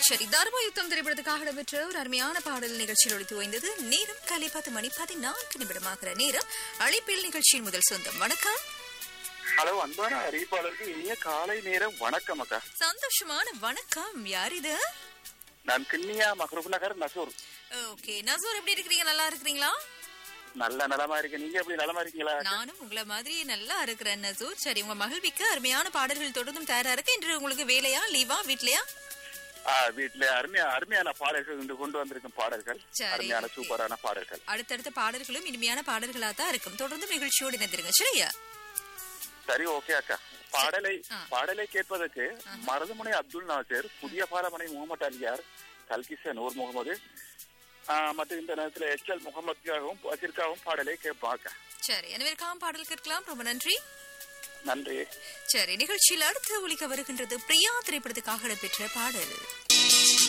சரி தர்ம யுத்தம் திரைப்படத்துக்காக இடம்பெற்ற ஒரு அருமையான பாடல் நிகழ்ச்சியில் ஒழித்து ஓய்ந்தது நேரம் காலை பத்து மணி பதினான்கு நிமிடமாகிற நேரம் அழைப்பில் நிகழ்ச்சியின் முதல் சொந்தம் வணக்கம் ஹலோ அன்பான அறிவிப்பாளருக்கு இனிய காலை நேரம் வணக்கம் அக்கா சந்தோஷமான வணக்கம் யார் இது நான் கிண்ணியா மஹரூப் நகர் நசூர் ஓகே நசூர் எப்படி இருக்கிறீங்க நல்லா இருக்கிறீங்களா நல்ல நலமா இருக்கு நீங்க எப்படி நலமா இருக்கீங்களா நானும் உங்களை மாதிரி நல்லா இருக்கிறேன் நசூர் சரி உங்க மகிழ்விக்கு அருமையான பாடல்கள் தொடர்ந்தும் தயாரா இருக்கு இன்று உங்களுக்கு வேலையா லீவா வீட்லயா ஆ, வீட்டுல அருமையா அருமையான பாடல்கள் இன்று கொண்டு வந்திருக்கும் பாடல்கள் சரி, அருமையான ஓகே. சூப்பரான பாடல்கள் அடுத்தடுத்த பாடல்களும் இனிமையான பாடல்களா தான் இருக்கும் தொடர்ந்து நிகழ்ச்சியோடு இணைந்திருங்க சரியா சரி ஓகே அக்கா பாடலை ஆ. பாடலை கேட்பதற்கு மருதுமுனை அப்துல் நாசர் புதிய பாலமனை முகமது அலியார் கல்கிச நூர் முகமது ஆ, மற்றும் இந்த நேரத்துல எச் எல் முகமதுக்காகவும் பசிற்காகவும் பாடலை கேட்பாங்க சரி எனவேற்காம் பாடல் கேட்கலாம் ரொம்ப நன்றி நன்றி சரி நிகழ்ச்சியில் அடுத்து ஒலிக்க வருகின்றது பிரியா திரைப்படத்துக்காக இடம்பெற்ற பாடல்